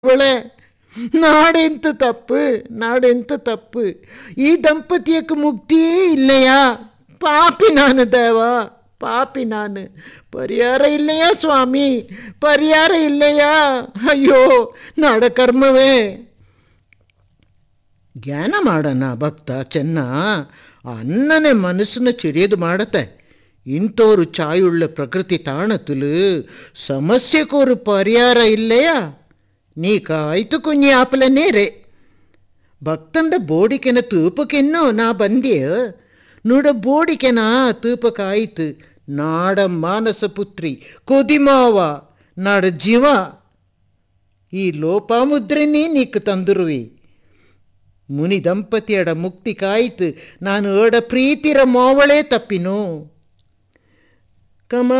അവളെ നാടെന്ത് തപ്പ് നാടെന്ത് തപ്പ് ഈ ദമ്പതിയക്ക് മുക്തിയേ ഇല്ലയാ പാപ്പി ನಾನು ದೇವ ಪಾಪಿ ನಾನು ಪರಿಹಾರ ಇಲ್ಲಯ್ಯ ಸ್ವಾಮಿ ಪರಿಹಾರ ಇಲ್ಲಯ್ಯ ಅಯ್ಯೋ ನಾಡ ಕರ್ಮವೇ ಜ್ಞಾನ ಮಾಡೋಣ ಭಕ್ತ ಚೆನ್ನ ಅನ್ನನೇ ಮನಸ್ಸನ್ನ ಚಿರಿಯದು ಮಾಡತ್ತೆ ಇಂಥವ್ರು ಚಾಯುಳ್ಳ ಪ್ರಕೃತಿ ತಾಣತುಲು ಸಮಸ್ಯೆಕೋರು ಪರಿಹಾರ ಇಲ್ಲಯ್ಯ ನೀ ಕಾಯ್ತು ಕುഞ്ഞി ಆಪಲನೇ ರೇ ಭಕ್ತಂಡ ಬೋಡಿಕೆನ ತೂಪಕ್ಕೆನ್ನೋ ನಾ ಬಂದ್ಯ ನೋಡ ಬೋಡಿಕೆನ ತೂಪಕ್ಕಾಯ್ತು ನಾಡ ಮಾನಸ ಪುತ್ರಿ ಕೊದಿಮಾವ ನಾಡ ಜೀವ ಈ ಲೋಪಾಮುದ್ರೆನೇ ನೀಕ್ ತಂದುರುವಿ ಮುನಿ ದಂಪತಿಯಡ ಮುಕ್ತಿ ಕಾಯ್ತು ನಾನು ಏಡ ಪ್ರೀತಿರ ಮೋವಳೇ ತಪ್ಪಿನು ಕಮ